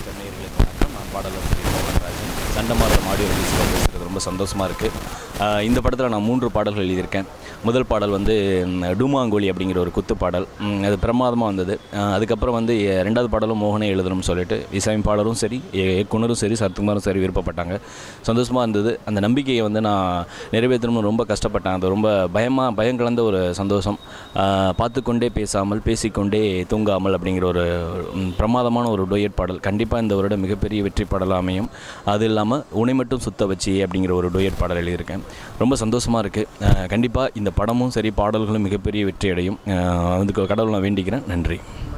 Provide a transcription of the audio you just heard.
FM நேயர்களுக்கு வணக்கம் நான் பாடலாசிரியர் மோகன்ராஜன் சண்டமாரதம் ஆடியோ ரிலீஸில் பேசுகிறது ரொம்ப சந்தோஷமாக இருக்குது இந்த படத்தில் நான் மூன்று பாடல்கள் எழுதியிருக்கேன் முதல் பாடல் வந்து ம், டூமாங்கோலி அப்படிங்கிற ஒரு குத்து பாடல் ம், அது பிரமாதமாக வந்தது அஹ், அதுக்கப்புறம் வந்து எ- ரெண்டாவது பாடலும் மோகனே எழுதணும்னு சொல்லிட்டு இசையமைப்பாளரும் சரி இய- இயக்குனரும் சரி சரத்குமாரும் சரி விருப்பப்பட்டாங்க சந்தோஷமாக இருந்தது அந்த நம்பிக்கையை வந்து நான் நிறைவேற்றணும்னு ரொம்ப கஷ்டப்பட்டேன் அது ரொம்ப பயமாக பயம் கலந்த ஒரு சந்தோஷம் அஹ், பார்த்துக்கொண்டே பேசாமல் பேசிக்கொண்டே தூங்காமல் அப்படிங்கிற ஒரு ம், பிரமாதமான ஒரு டொயட் பாடல் கண்டிப்பாக இந்த வருடம் மிகப்பெரிய வெற்றி பாடலாக அமையும் அது இல்லாமல் உனை மட்டும் சுத்த வச்சு அப்படிங்கிற ஒரு டொயட் பாடல் எழுதியிருக்கேன் ரொம்ப சந்தோஷமாக இருக்குது கண்டிப்பாக இந்த படமும் சரி பாடல்களும் மிகப்பெரிய வெற்றி அடையும் அஹ் அதுக்கு கடவுள் நான் வேண்டிக்கிறேன் நன்றி